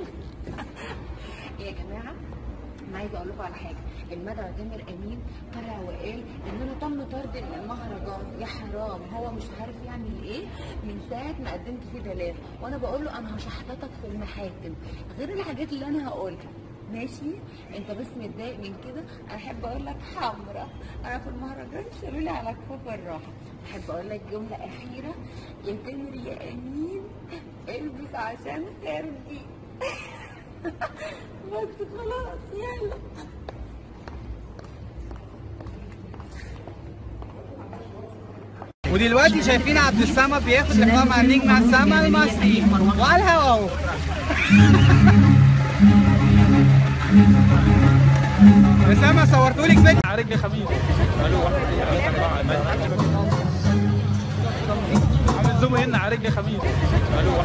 يا جماعه انا عايزه اقول لكم على حاجه المدعو تامر امين طلع وقال ان انا تم طرد من المهرجان يا حرام هو مش عارف يعمل ايه من ساعه ما قدمت فيه بلاغ وانا بقول له انا هشحططك في المحاكم غير الحاجات اللي انا هقولها ماشي انت بس متضايق من كده انا احب اقول لك حمرا انا في المهرجان شالوا لي على كفوف الراحه احب اقول لك جمله اخيره يا تامر يا امين البس عشان خارجي بس خلاص يلا ودلوقتي شايفين عبد السما بياخد لقاء مع النجم السما المصري وعلى الهوا اهو اسامه صورتولك فيديو على رجل خميس قالوا واحد عامل زوم هنا على رجل خميس قالوا